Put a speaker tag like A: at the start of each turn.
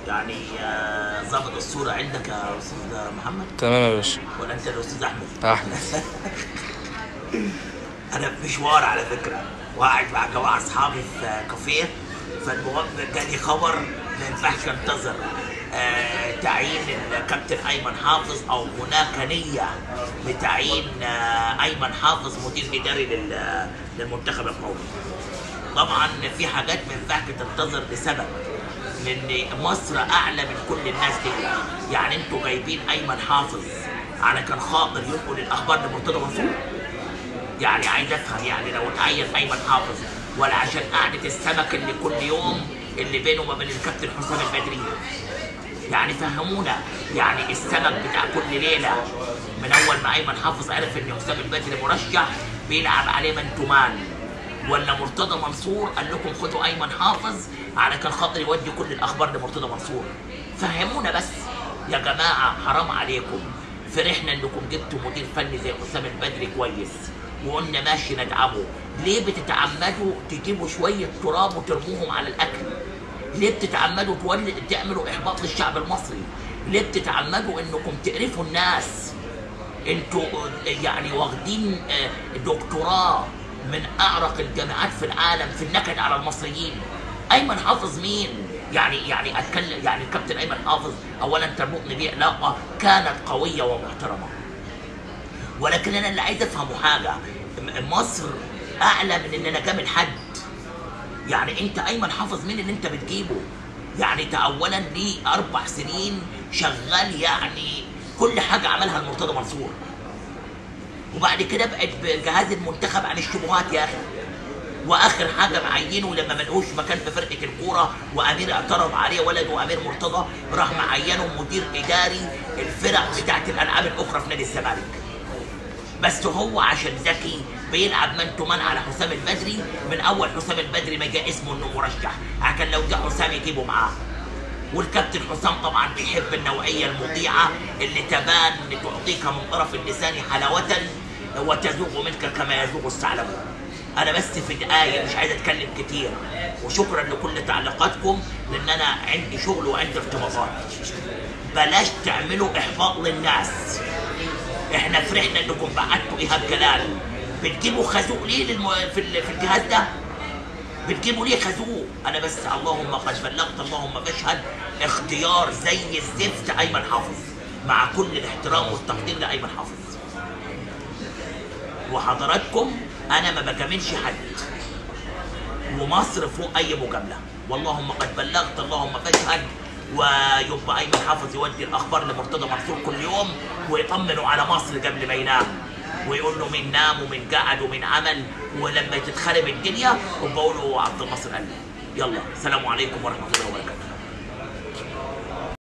A: يعني آه، ظبط الصورة عندك يا أستاذ محمد
B: تمام يا باشا
A: ولا أنت الأستاذ أحمد؟
B: احمد
A: أنا في مشوار على فكرة وقاعد مع جماعة أصحابي في كافيه فالمهم جالي خبر ما ينفعش أنتظر آه تعيين الكابتن أيمن حافظ أو هناك نية لتعيين آه أيمن حافظ مدير إداري لل- للمنتخب القومي. طبعا في حاجات ما ينفعش تنتظر لسبب لان مصر اعلى من كل الناس دي يعني انتوا جايبين ايمن حافظ على كان خاطر ينقل الاخبار لمرتضى منصور يعني عايز افهم يعني لو اتعين ايمن حافظ ولا عشان قعده السمك اللي كل يوم اللي بينه وما بين الكابتن حسام البدري يعني فهمونا يعني السمك بتاع كل ليله من اول ما ايمن حافظ عرف ان حسام البدري مرشح بيلعب عليه من تمان ولا مرتضى منصور قال لكم خدوا ايمن حافظ على كان خاطر يودي كل الاخبار لمرتضى منصور فهمونا بس يا جماعه حرام عليكم فرحنا انكم جبتوا مدير فني زي حسام البدري كويس وقلنا ماشي ندعمه ليه بتتعمدوا تجيبوا شويه تراب وترموهم على الاكل ليه بتتعمدوا تولد تعملوا احباط للشعب المصري ليه بتتعمدوا انكم تقرفوا الناس انتوا يعني واخدين آه، دكتوراه من اعرق الجامعات في العالم في النكد على المصريين ايمن حافظ مين يعني يعني اتكلم يعني الكابتن ايمن حافظ اولا تربطني بيه علاقه كانت قويه ومحترمه ولكن انا اللي عايز افهمه حاجه م- مصر اعلى من ان انا جامل حد يعني انت ايمن حافظ مين اللي انت بتجيبه يعني ده اولا ليه اربع سنين شغال يعني كل حاجه عملها المرتضى منصور وبعد كده بقت بجهاز المنتخب عن الشبهات يا اخي واخر حاجه معينه لما ملقوش مكان في فرقه الكوره وامير اعترض عليه ولده امير مرتضى راح معينه مدير اداري الفرق بتاعت الالعاب الاخرى في نادي الزمالك بس هو عشان ذكي بيلعب مان تو مان على حسام البدري من اول حسام البدري ما جاء اسمه انه مرشح عشان لو جه حسام يجيبه معاه والكابتن حسام طبعا بيحب النوعيه المطيعه اللي تبان تعطيك من طرف اللسان حلاوه وتذوق منك كما يذوق الثعلب انا بس في دقايق مش عايز اتكلم كتير وشكرا لكل تعليقاتكم لان انا عندي شغل وعندي ارتباطات بلاش تعملوا احباط للناس احنا فرحنا انكم بعتوا ايهاب جلال بتجيبوا خازوق ليه للم... في, ال... في الجهاز ده بتجيبوا ليه خازوق انا بس اللهم قد بلغت اللهم فاشهد اختيار زي الزفت ايمن حافظ مع كل الاحترام والتقدير لايمن حافظ وحضراتكم انا ما بجاملش حد ومصر فوق اي مجامله واللهم قد بلغت اللهم فاشهد ويبقى ايمن حافظ يودي الاخبار لمرتضى منصور كل يوم ويطمنوا على مصر قبل ما ينام ويقول له مين نام ومين قعد ومين عمل ولما تتخرب الدنيا وبقول له عبد الناصر قال لي. يلا سلام عليكم ورحمه الله وبركاته